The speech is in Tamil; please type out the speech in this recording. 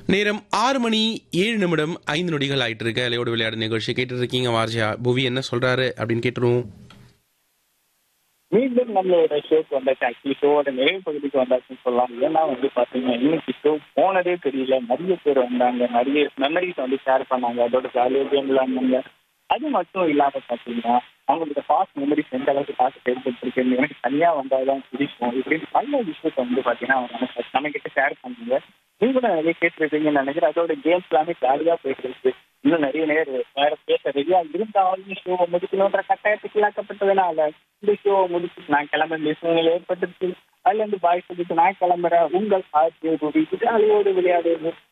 நேரம் ஆறு மணி ஏழு நிமிடம் ஐந்து நொடிகள் ஆயிட்டு இருக்கு அலையோடு விளையாடு நிகழ்ச்சி கேட்டு இருக்கீங்க வார்ஜியா புவி என்ன சொல்றாரு அப்படின்னு கேட்டுருவோம் மீண்டும் நம்மளோட ஷோக்கு வந்தாச்சு ஆக்சுவலி ஷோவோட நிறைவு பகுதிக்கு வந்தாச்சுன்னு சொல்லலாம் ஏன்னா வந்து பாத்தீங்கன்னா இன்னைக்கு ஷோ போனதே தெரியல நிறைய பேர் வந்தாங்க நிறைய மெமரிஸ் வந்து ஷேர் பண்ணாங்க அதோட ஜாலியாக கேம் விளையாடுனாங்க அது மட்டும் இல்லாம பாத்தீங்கன்னா அவங்களுக்கு பாஸ்ட் மெமரிஸ் எந்த அளவுக்கு பார்த்து செயல்பட்டு எனக்கு தனியா வந்தாதான் பிடிக்கும் இப்படின்னு பல விஷயத்தை வந்து பாத்தீங்கன்னா அவங்க நம்ம நம்ம கிட்ட ஷேர் பண்ணுங்க நீங்க கூட நிறைய கேட்டிருப்பீங்கன்னு நினைக்கிறேன் அதோட கேம்ஸ் எல்லாமே ஜாலியா போயிட்டு இருக்கு இன்னும் நிறைய நேர் வேற பேச ரெடியா இருந்தாலும் ஷோவை முடிக்கணுன்ற கட்டாயத்துக்கு இல்லாக்கப்பட்டதுனால இந்த ஷோவை முடிச்சு நான் கிளம்ப வேண்டிய சூழ்நிலை ஏற்பட்டுருச்சு அதுல இருந்து பாய் சொல்லிட்டு நான் கிளம்புறேன் உங்கள் ஆர்ஜே ரூபி இது அலையோடு விளையாடு